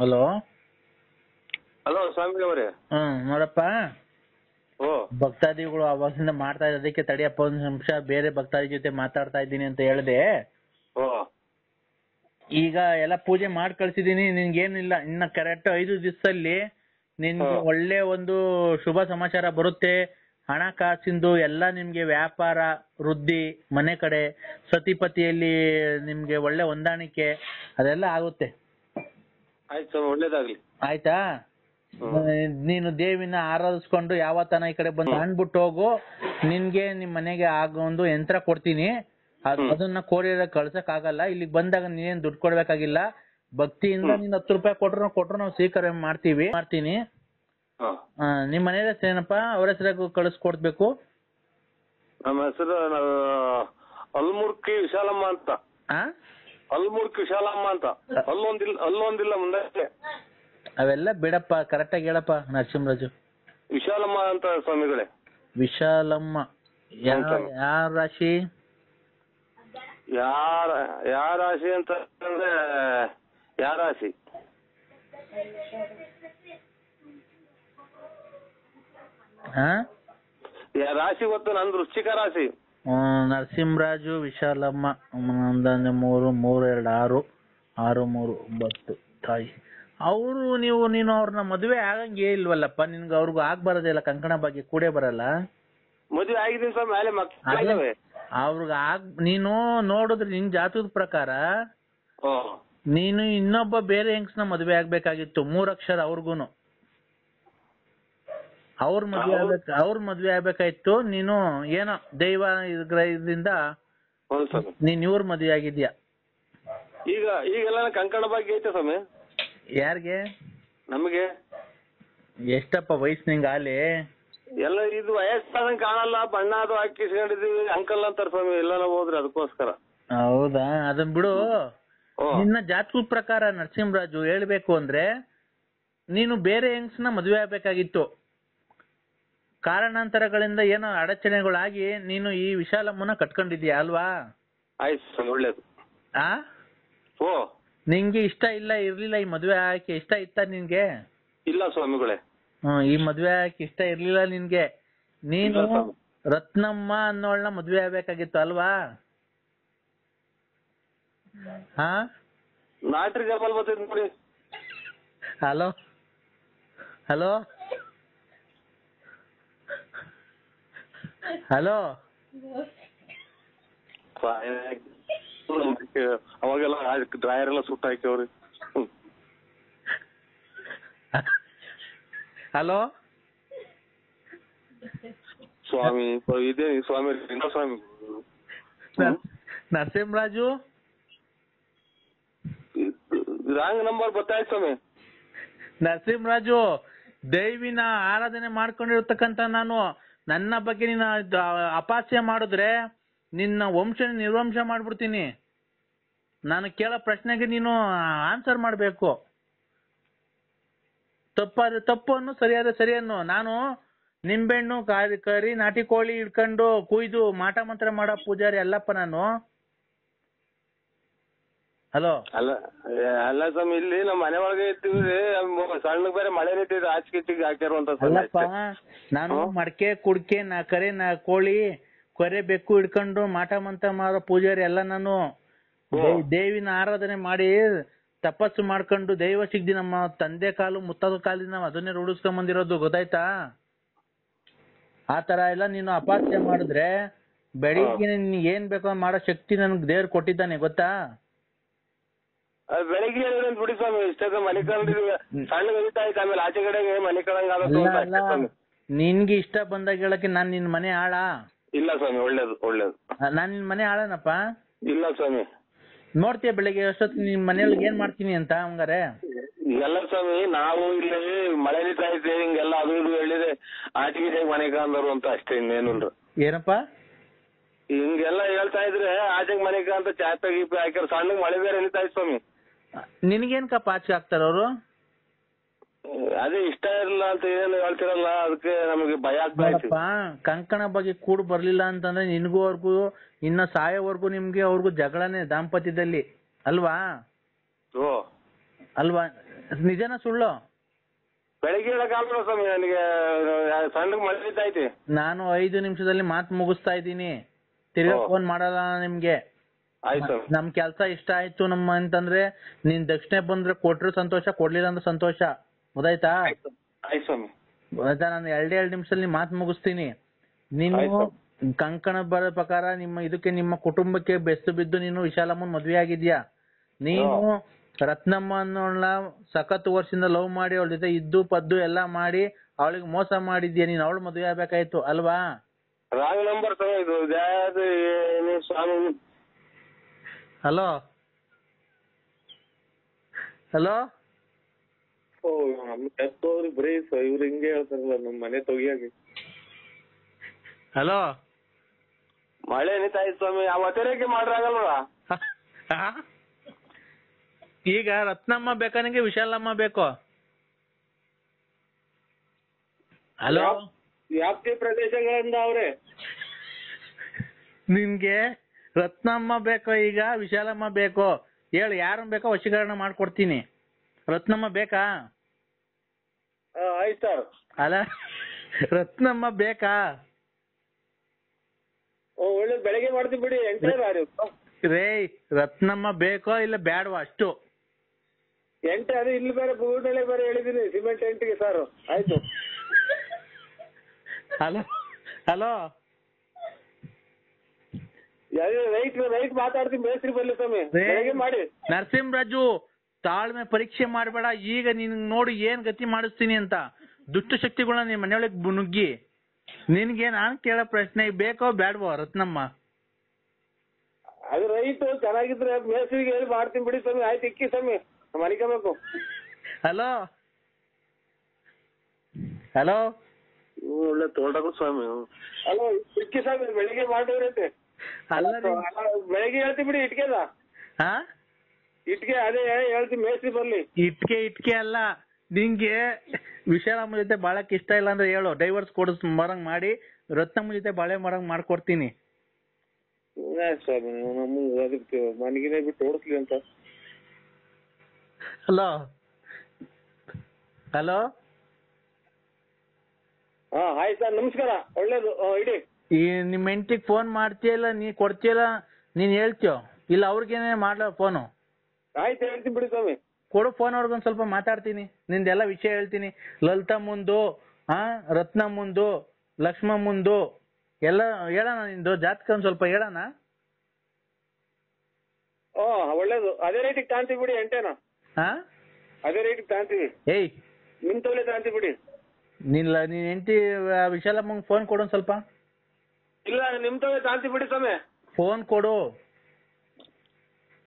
Hello hello ಸ್ವಾಮಿ ಅವರೇ ಹ್ಮ್ ನೋಡಪ್ಪ ಓ ಭಕ್ತಾದಿಗಳು ಅವಾಗಿಂದ ಮಾಡ್ತಾ ಇರೋದಕ್ಕೆ ತಡಿಯಪ್ಪ ಒಂದ್ ನಿಮಿಷ ಬೇರೆ ಭಕ್ತಾದಿ ಜೊತೆ ಮಾತಾಡ್ತಾ ಇದ್ದೀನಿ ಅಂತ ಹೇಳ್ದೆ ಓ ಈಗ ಎಲ್ಲ ಪೂಜೆ ಮಾಡಿ ಕಳ್ಸಿದೀನಿ ನಿನ್ಗೇನಿಲ್ಲ ಇನ್ನ ಕರೆಕ್ಟ್ ಐದು ದಿವಸದಲ್ಲಿ ನಿನ್ಗೆ ಹಾ. ಒಳ್ಳೆ ಒಂದು ಶುಭ ಸಮಾಚಾರ ಬರುತ್ತೆ ಹಣಕಾಸಿಂದು ಎಲ್ಲ ನಿಮ್ಗೆ ವ್ಯಾಪಾರ ವೃದ್ಧಿ ಮನೆ ಕಡೆ ಸತಿಪತಿಯಲ್ಲಿ ನಿಮ್ಗೆ ಒಳ್ಳೆ ಹೊಂದಾಣಿಕೆ ಅದೆಲ್ಲ ಆಗುತ್ತೆ ಆಯ್ತು ಸ್ವಾಮಿ ಒಳ್ಳೇದಾಗ್ಲಿ ಆಯ್ತಾ ಹ್ಮ್. ನೀನು ದೇವಿನ ಆರಾಧಿಸ್ಕೊಂಡು ಯಾವತ್ತನ ಈ ಕಡೆ ಬಂದು ಅಂದ್ಬಿಟ್ಟು ಹೋಗು ನಿನ್ಗೆ ನಿಮ್ ಮನೆಗೆ ಆಗೋ ಒಂದು ಯಂತ್ರ ಕೊಡ್ತೀನಿ ಅದ್- ಹ್ಮ್. ಅದನ್ನ ಕೊರಿಯರ್ ಕಳ್ಸಕ್ ಆಗಲ್ಲ ಇಲ್ಲಿಗೆ ಬಂದಾಗ ನೀನೇನ್ ದುಡ್ಡು ಕೊಡ್ಬೇಕಾಗಿಲ್ಲ ಭಕ್ತಿಯಿಂದ ಹ್ಮ್. ನೀನ್ ಹತ್ತು ರೂಪಾಯಿ ಕೊಟ್ರು ಕೊಟ್ರು ನಾವು ಸ್ವೀಕಾರ ಮಾಡ್ತೀವಿ ಮಾಡ್ತೀನಿ ಹಾ ಆ, ನಿಮ್ ಮನೆ ಹೆಸರು ಏನಪ್ಪ ಅವ್ರ ಹೆಸರಾಗ ಕಳಿಸ್ಕೊಡ್ಬೇಕು ನಮ್ಮ ಹೆಸರು ಅಲ್ಮುರ್ಕಿ ವಿಶಾಲಮ್ಮ ಅಂತ ಆ ಅಲ್ಮುರ್ಕಿ ವಿಶಾಲಮ್ಮ ಅಂತ ಅಲ್ಲೊಂದಿಲ್ಲ ಅಲ್ಲೊಂದಿಲ್ಲ ಮುಂದೆ ಅವೆಲ್ಲ ಬಿಡಪ್ಪ ಕರೆಕ್ಟಾಗಿ ಹೇಳಪ್ಪ ನರಸಿಂಹರಾಜು ವಿಶಾಲಮ್ಮ ಅಂತ ಸ್ವಾಮಿಗಳೇ ವಿಶಾಲಮ್ಮ ಯಾವ ಹೌದು ಸ್ವಾಮಿ. ಯಾವ ರಾಶಿ ಯಾರ ಯಾರ ರಾಶಿ ಅಂತ ಅಂದ್ರೆ ಯಾರ ರಾಶಿ ಹಾ ಯಾ- ರಾಶಿ ಗೊತ್ತು ನಂದು ವೃಶ್ಚಿಕ ರಾಶಿ ಹ್ಮ್, ನರಸಿಂಹರಾಜು ವಿಶಾಲಮ್ಮ ಒಂದೊಂದು ಮೂರು ಮೂರು ಎರಡು ಆರು ಆರು ಮೂರು ಒಂಬತ್ತು ತಾಯಿ ಅವರು ನೀವು ನೀನು ಅವ್ರನ್ನ ಮದುವೆ ಆಗಂಗೆ ಇಲ್ವಲ್ಲಪ್ಪ ನಿನ್ಗೆ ಅವ್ರಿಗೂ ಆಗ್ ಬರೋದಿಲ್ಲ ಕಂಕಣ ಬಗ್ಗೆ ಕೂಡೇ ಬರಲ್ಲ ಮದುವೆ ಆಗಿದ್ದೀನಿ ಸ್ವಾಮಿ ಮೇಲೆ ಅದೇ ಮಕ್ಕಳಿದಾವೆ ಅವ್ರಿಗೆ ಆಗ್ ನೀನು ನೋಡಿದ್ರೆ ನಿನ್ ಜಾತಕದ ಪ್ರಕಾರ ಓ ನೀನು ಇನ್ನೊಬ್ಬ ಬೇರೆ ಹೆಂಗ್ಸ್ನ ಮದುವೆ ಆಗ್ಬೇಕಾಗಿತ್ತು ಮೂರಕ್ಷರ ಅವ್ರಿಗೂನು ಅವ್ರ ಮದ್ವೆ ಹೌದು. ಆಗ್ಬೇಕು ಅವ್ರ ಮದ್ವೆ ಆಗ್ಬೇಕಾಯ್ತು ನೀನು ಏನೋ ದೈವ ಇದ್ರ ಇದರಿಂದ ಹೌದು ಸ್ವಾಮಿ ನೀನ್ ಇವ್ರ ಮದ್ವೆ ಆಗಿದ್ಯಾ ಈಗ ಈಗೆಲ್ಲ ಕಂಕಣ ಬಗ್ಗೆ ಐತೆ ಸ್ವಾಮಿ ಯಾರಿಗೆ ನಮಗೆ ಎಷ್ಟಪ್ಪ ವಯಸ್ಸು ನಿಂಗೆ ಆಲಿ ಎಲ್ಲ ಇದು ವಯಸ್ಸಾದಂಗ್ ಕಾಣಲ್ಲ ಬಣ್ಣ ಅದು ಹಾಕಿಸ್ಕೊಂಡಿದೀವಿ ಅಂಕಲ್ ಅಂತಾರ ಸ್ವಾಮಿ ಎಲ್ಲ ಹೋದ್ರೆ ಅದಕ್ಕೋಸ್ಕರ ಹೌದಾ ಅದನ್ ಬಿಡು ಓ ನಿನ್ನ ಜಾತಕದ ಪ್ರಕಾರ ನರಸಿಂಹರಾಜು ಹೇಳ್ಬೇಕು ಅಂದ್ರೆ ನೀನು ಬೇರೆ ಹೆಂಗ್ಸ್ನ ಮದುವೆ ಆಗ್ಬೇಕಾಗಿತ್ತು ಕಾರಣಾಂತರಗಳಿಂದ ಏನೋ ಅಡಚಣೆಗಳಾಗಿ ನೀನು ಈ ವಿಶಾಲಮ್ಮನ ಕಟ್ಕೊಂಡಿದ್ಯಾ ಅಲ್ವಾ ಆಯ್ತು ಸ್ವಾಮಿ ಒಳ್ಳೇದು ಆ ಓ ನಿಂಗೆ ಇಷ್ಟ ಇಲ್ಲ ಇರ್ಲಿಲ್ಲ ಈ ಮದುವೆ ಆಗಕ್ಕೆ ಇಷ್ಟ ಇತ್ತ ನಿನ್ಗೆ ಇಲ್ಲ ಸ್ವಾಮಿಗಳೇ ಹ್ಮ್ ಈ ಮದ್ವೆ ಆಗಕ್ಕೆ ಇಷ್ಟ ಇರ್ಲಿಲ್ಲ ನಿನ್ಗೆ ನೀನು ಇಲ್ಲ ಸ್ವಾಮಿ. ರತ್ನಮ್ಮ ಅನ್ನೋಳ್ನ ಮದ್ವೆ ಆಗ್ಬೇಕಾಗಿತ್ತು ಅಲ್ವಾ ಹಾ ನಾಟ್ರಿ ಜಬಲ್ ಬರ್ತೈತಿ ನೋಡಿ ಹಲೋ ಹಲೋ ಹಲೋ ಅವಾಗೆಲ್ಲ ಡ್ರೈಯರ್ ಎಲ್ಲ ಸುಟ್ಟ ಹಾಕ್ಯವ್ರಿ ಹ್ಮ್. ಹಲೋ ಸ್ವಾಮಿ ಇದೇ ಸ್ವಾಮಿ ಲಿಂಗ ಸ್ವಾಮಿ ನರಸಿಂಹರಾಜು ರಾಂಗ್ ನಂಬರ್ ಗೊತ್ತಾಯ್ತು ಸ್ವಾಮಿ ನರಸಿಂಹರಾಜು ದೈವಿನ ಆರಾಧನೆ ಮಾಡ್ಕೊಂಡಿರ್ತಕ್ಕಂತ ನಾನು ನನ್ನ ಬಗ್ಗೆ ನೀನು ದ- ಅಪಹಾಸ್ಯ ಮಾಡಿದ್ರೆ ನಿನ್ನ ವಂಶ ನಿರ್ವಂಶ ಮಾಡ್ಬಿಡ್ತೀನಿ ನಾನು ಕೇಳೋ ಪ್ರಶ್ನೆಗೆ ನೀನು ಆನ್ಸರ್ ಮಾಡಬೇಕು ತಪ್ಪಾದ್ರೆ ತಪ್ಪು ಅನ್ನು ಸರಿಯಾದ್ರೆ ಸರಿ ಅನ್ನು ನಾನು ನಿಂಬೆಹಣ್ಣು ಕಾರಿ ಕರಿ ನಾಟಿ ಕೋಳಿ ಇಟ್ಕೊಂಡು ಕುಯ್ದು ಮಾಟ ಮಂತ್ರ ಮಾಡೋ ಪೂಜಾರಿ ಅಲ್ಲಪ್ಪ ನಾನು ಹಲೋ ಅಲ್ಲ ಏ, ಅಲ್ಲ ಸ್ವಾಮಿ ಇಲ್ಲಿ ನಮ್ಮ ಮನೆ ಒಳಗೆ ಇರ್ತೀವಿ ಸಣ್ಣ ಬೇರೆ ಮಳೆ ನಿಂತಿದೆ ಆಚೆ ಕಿಚ್ಚಿಗೆ ಹಾಕ್ಯಾರಂತ ಸ್ವಾಮಿ ಅಲ್ಲಪ್ಪ ಅಷ್ಟೇ. ನಾನು ಹ್ಮ್. ಮಡಕೆ ಕುಡ್ಕೆ ನಾ ಕರೆ ನಾ ಕೋಳಿ ಕೊರೆ ಬೆಕ್ಕು ಹಿಡ್ಕೊಂಡು ಮಾಟ ಮಂತ್ರ ಮಾಡೋ ಪೂಜಾರಿ ಎಲ್ಲ ನಾನು ಓ. ದೇ- ದೇವಿನ ಆರಾಧನೆ ಮಾಡಿ ತಪಸ್ಸು ಮಾಡ್ಕೊಂಡು ದೈವ ಸಿಗ್ದಿ ನಮ್ಮ ತಂದೆ ಕಾಲು ಮುತ್ತದ ಕಾಲಿನ ನಾವು ಅದನ್ನೇ ರೂಢಿಸ್ಕೊಂಡ್ ಬಂದಿರೋದು ಗೊತ್ತಾಯ್ತಾ ಆ ತರ ಎಲ್ಲ ನೀನು ಅಪಾಸ್ಯ ಮಾಡಿದ್ರೆ ಬೆಳಿಗ್ಗೆ ನೀನ್ ಏನ್ ಬೇಕೋ ಮಾಡೋ ಶಕ್ತಿ ನನ್ಗೆ ದೇವ್ರು ಕೊಟ್ಟಿದ್ದಾನೆ ಗೊತ್ತಾ ಅದ್ ಬೆಳಿಗ್ಗೆ ಹೇಳಿದ್ರೆ ಬಿಡಿ ಸ್ವಾಮಿ ಇಷ್ಟೊತ್ತ ಮನೆ ಕಂಡಿದ್ವಿ ಸಣ್ಣ ಗಣಿತ ಆಯ್ತು ಆಮೇಲೆ ಆಚೆ ಕಡೆಗೆ ಮನೆ ಕಳಂಗ ಅಲ್ಲ ಅಲ್ಲ ನಿನ್ಗೆ ಇಷ್ಟ ಬಂದಾಗ ಹೇಳಕ್ಕೆ ನಾನ್ ನಿನ್ ಮನೆ ಆಳ ಇಲ್ಲ ಸ್ವಾಮಿ ಒಳ್ಳೇದು ಒಳ್ಳೇದು ನಾನ್ ನಿನ್ ಮನೆ ಆಳನಪ್ಪ ಇಲ್ಲ ಸ್ವಾಮಿ ನೋಡ್ತೀಯ ಬೆಳಿಗ್ಗೆ ಎಷ್ಟೊತ್ತು ನಿಮ್ ಮನೆಯೊಳಗೆ ಏನ್ ಮಾಡ್ತೀನಿ ಅಂತ ಹಂಗಾರೆ ಎಲ್ಲ ಸ್ವಾಮಿ ನಾವು ಇಲ್ಲಿ ಮಳೆ ನಿಂತ ಐತೆ ಹಿಂಗೆಲ್ಲ ಅದು ಇದು ಹೇಳಿದ್ರೆ ಆಚೆಗೆ ಮನೆ ಕಾಂದರು ಅಂತ ಅಷ್ಟೇ ಇನ್ನೇನು ಏನಪ್ಪ ಹಿಂಗೆಲ್ಲ ಹೇಳ್ತಾ ಇದ್ರೆ ಆಚೆಗೆ ಮನೆ ಅಂತ ಚಾಪೆ ಗೀಪೆ ಹಾಕ್ಯಾರ ಸಣ್ಣ ಮಳೆ ಬೇರೆ ನಿಂತ ಐತೆ ಸ್ವಾಮಿ ನಿನಗೇನ್ಕಪ್ಪ ಆಚೆ ಹಾಕ್ತಾರ ಅವರು ಅದೇ ಇಷ್ಟ ಇರಲ್ಲ ಅಂತ ಏನು ಹೇಳ್ತಿರಲ್ಲ ಅದಕ್ಕೆ ನಮಗೆ ಭಯ ಆಗ್ತಾ ಐತಿ ನೋಡಪ್ಪ ಕಂಕಣ ಬಗ್ಗೆ ಕೂಡ್ ಬರ್ಲಿಲ್ಲ ಅಂತಂದ್ರೆ ನಿನಗೂ ಅವ್ರಿಗೂ ಇನ್ನ ಸಾಯೋವರೆಗೂ ನಿಮ್ಗೆ ಅವ್ರಿಗೂ ಜಗಳನೇ ದಾಂಪತ್ಯದಲ್ಲಿ ಅಲ್ವಾ ಓ ಅಲ್ವಾ ನಿಜನ ಸುಳ್ಳು ಬೆಳಿಗ್ಗೆ ಹೇಳಕ್ಕಾಗಲ್ಲ ಸ್ವಾಮಿ ನನಗೆ ಸಣ್ಣಗೆ ಮಳೆ ನಿಂತೈತಿ ನಾನು ಐದು ನಿಮಿಷದಲ್ಲಿ ಮಾತು ಮುಗಿಸ್ತಾ ಇದ್ದೀನಿ ತಿರ್ಗಾ ಓ. ಫೋನ್ ಮಾಡಲ್ಲ ನಿಮ್ಗೆ ಆಯ್ತು ಸ್ವಾಮಿ ನಮ್ ಕೆಲ್ಸ ಇಷ್ಟ ಆಯ್ತು ನಮ್ಮ ಅಂತಂದ್ರೆ ನೀನ್ ದಕ್ಷಿಣೆ ಬಂದ್ರೆ ಕೊಟ್ರು ಸಂತೋಷ ಕೊಡ್ಲಿಲ್ಲ ಅಂದ್ರೆ ಸಂತೋಷ ಗೊತ್ತಾಯ್ತಾ ಆಯ್ತು ಆಯ್ತು ಸ್ವಾಮಿ ಗೊತ್ತಾಯ್ತಾ ನಾನು ಎರಡೇ ಎರಡು ನಿಮಿಷದಲ್ಲಿ ಮಾತು ಮುಗಿಸ್ತೀನಿ ನೀನು ಆಯ್ತು. ಕಂಕಣ ಬರೋ ಪ್ರಕಾರ ನಿಮ್ಮ ಇದಕ್ಕೆ ನಿಮ್ಮ ಕುಟುಂಬಕ್ಕೆ ಬೆಸ್ತು ಬಿದ್ದು ನೀನು ವಿಶಾಲಮ್ಮನ್ ಮದ್ವೆ ಆಗಿದ್ಯಾ ನೀನು ರತ್ನಮ್ಮ ಅನ್ನೋಳ ಸಖತ್ ವರ್ಷದಿಂದ ಲವ್ ಮಾಡಿ ಅವಳ ಜೊತೆ ಇದ್ದು ಪದ್ದು ಎಲ್ಲಾ ಮಾಡಿ ಅವಳಿಗೆ ಮೋಸ ಮಾಡಿದ್ಯಾ ನೀನ್ ಅವಳು ಮದ್ವೆ ಆಗ್ಬೇಕಾಯ್ತು ಅಲ್ವಾ ರಾಂಗ್ ನಂಬರ್ ಸ್ವಾಮಿ ಇದು ಯಾವ್ದು ಏನು ಸ್ವಾಮಿ ಹಲೋ ಹಲೋ ಓ ನಮ್ಮ ತೆಪ್ಪವ್ರಿ ಬರೀ ಸ- ಇವ್ರು ಹಿಂಗೆ ಹೇಳ್ತಾರಲ್ಲ ನಮ್ಮ ಮನೆ ತೊಗಿಯಾಗಿ ಹಲೋ ಮಳೆ ನಿಂತಾಯ್ತು ಸ್ವಾಮಿ ಆ ಒತ್ತಡಕ್ಕೆ ಮಾಡ್ರಾಗಲ್ವಾ ಈಗ ರತ್ನಮ್ಮ ಬೇಕಾ ನಿಂಗೆ ವಿಶಾಲಮ್ಮ ಬೇಕೋ ಹಲೋ ವ್ಯಾಪ್ತಿ ಪ್ರದೇಶಗಳಿಂದ ಅವ್ರೆ ನಿನ್ಗೆ ರತ್ನಮ್ಮ ಬೇಕೋ ಈಗ ವಿಶಾಲಮ್ಮ ಬೇಕೋ ಹೇಳು ಯಾರನ್ನ ಬೇಕೋ ವಶೀಕರಣ ಮಾಡ್ಕೊಡ್ತೀನಿ ರತ್ನಮ್ಮ ಬೇಕಾ ಆಯ್ತು ಸರ್ ಅಲ್ಲ ರತ್ನಮ್ಮ ಬೇಕಾ ಒಳ್ಳೆ ಬೆಳಗ್ಗೆ ಮಾಡ್ತೀವಿ ಬಿಡಿ ಎಂಟೇ ಬಾರಿ ರೇ ರತ್ನಮ್ಮ ಬೇಕೋ ಇಲ್ಲ ಬ್ಯಾಡವಾ ಅಷ್ಟು ಎಂಟೆ ಅದು ಇಲ್ಲಿ ಬೇರೆ ಬೂಟಲ್ಲೇ ಬೇರೆ ಹೇಳಿದೀನಿ ಸಿಮೆಂಟ್ ಎಂಟಿಗೆ ಸರ್ ಆಯ್ತು ಹಲೋ ಹಲೋ ರೈಟ್ ರೈಟ್ ಮಾತಾಡ್ತೀನಿ ಮೇಸ್ತ್ರಿ ಬರ್ಲಿ ಸ್ವಾಮಿ ರೇ. ಬೆಳಗ್ಗೆ ಮಾಡಿ ನರಸಿಂಹರಾಜು ತಾಳ್ಮೆ ಪರೀಕ್ಷೆ ಮಾಡಬೇಡ ಈಗ ನಿನ್ ನೋಡಿ ಏನ್ ಗತಿ ಮಾಡಿಸ್ತೀನಿ ಅಂತ ದುಷ್ಟ ಶಕ್ತಿಗಳನ್ನ ನಿನ್ ಮನೆಯೊಳಗೆ ಬು- ನುಗ್ಗಿ ನಿನ್ಗೆ ನಾನ್ ಕೇಳೋ ಪ್ರಶ್ನೆ ಬೇಕೋ ಬ್ಯಾಡ್ವೋ ರತ್ನಮ್ಮ ಅದು ರೈಟ್ ಚೆನ್ನಾಗಿದ್ರೆ ಮೇಸ್ತ್ರಿಗೆ ಹೇಳಿ ಮಾಡ್ತೀನಿ ಬಿಡಿ ಸ್ವಾಮಿ ಆಯ್ತು ಇಕ್ಕಿ ಸ್ವಾಮಿ ಮನಿಕಬೇಕು ಹಲೋ ಹಲೋ ಒಳ್ಳೆ ತೋಟಕು ಸ್ವಾಮಿ ಅಲ್ಲ ಇಕ್ಕಿ ಸ್ವಾಮಿ ಬೆಳಿಗ್ಗೆ ಮಾಡಿದ್ರೈತೆ ಅಲ್ಲ ಬೆಳಿಗ್ಗೆ ಹೇಳ್ತೀನಿ ಬಿಡಿ ಇಟ್ಕೆದ ಹಾ ಇಟ್ಕೆ ಅದೇ ಹೇಳ್ತೀನಿ ಮೇಸ್ತ್ರಿ ಬರ್ಲಿ ಇಟ್ಕೆ ಇಟ್ಕೆ ಅಲ್ಲ ನಿಂಗೆ ವಿಶಾಲಮ್ಮ ಜೊತೆ ಬಾಳಕ್ ಇಷ್ಟ ಇಲ್ಲ ಅಂದ್ರೆ ಹೇಳು ಡೈವರ್ಸ್ ಕೊಡಿಸ್ ಮರಂಗ್ ಮಾಡಿ ರತ್ನಮ್ಮ ಜೊತೆ ಬಾಳೆ ಮರಂಗ್ ಮಾಡ್ಕೊಡ್ತೀನಿ ಆಯ್ತು ಸ್ವಾಮಿ ನಮ್ಮ ಅದಕ್ಕೆ ಮನೆಗಿನೇ ಬಿಟ್ಟು ಓಡಿಸ್ಲಿ ಅಂತ ಹಲೋ ಹಲೋ ಹಾ ಆಯ್ತು ಸರ್ ನಮಸ್ಕಾರ ಒಳ್ಳೇದು ಆ, ಇಡಿ ಈ ನಿಮ್ಮ ಹೆಂಡತಿಗೆ ಫೋನ್ ಮಾಡ್ತೀಯಲ್ಲ ನೀ ಕೊಡ್ತೀಯಲ್ಲ ನೀನ್ ಹೇಳ್ತೀಯೋ ಇಲ್ಲ ಅವ್ರಿಗೇನೆ ಮಾಡ್ಲ ಫೋನು ಆಯ್ತು ಹೇಳ್ತೀನಿ ಬಿಡಿ ಸ್ವಾಮಿ ಕೊಡು ಫೋನ್ ಅವ್ರಿಗೊಂದ್ ಸ್ವಲ್ಪ ಮಾತಾಡ್ತೀನಿ ನಿಂದೆಲ್ಲ ವಿಷಯ ಹೇಳ್ತೀನಿ ಲಲಿತಾ ಮುಂದು ಆ ರತ್ನ ಮುಂದು ಲಕ್ಷ್ಮ ಮುಂದು ಎಲ್ಲ ಹೇಳೋಣ ನಿಂದು ಜಾತಕ ಒಂದ್ ಸ್ವಲ್ಪ ಹೇಳೋಣ ಓ ಒಳ್ಳೇದು ಅದೇ ರೇಟಿಗೆ ತಾಂತೀವಿ ಬಿಡಿ ಎಂಟೇನ ಹಾ ಅದೇ ರೇಟಿಗೆ ತಾಂತೀವಿ ಏಯ್ ನಿಮ್ ತೋಲೆ ತಾಂತೀವಿ ಬಿಡಿ ನಿನ್ ಲ- ನಿನ್ ಹೆಂಡತಿ ವಿಶಾಲಮ್ಮಂಗ್ ಫೋನ್ ಕೊಡು ಒಂದ್ ಸ್ವಲ್ಪ ಇಲ್ಲ ನಿಮ್ ತೋಲೆ ತಾಂತೀವಿ ಬಿಡಿ ಸ್ವಾಮಿ ಫೋನ್ ಕೊಡು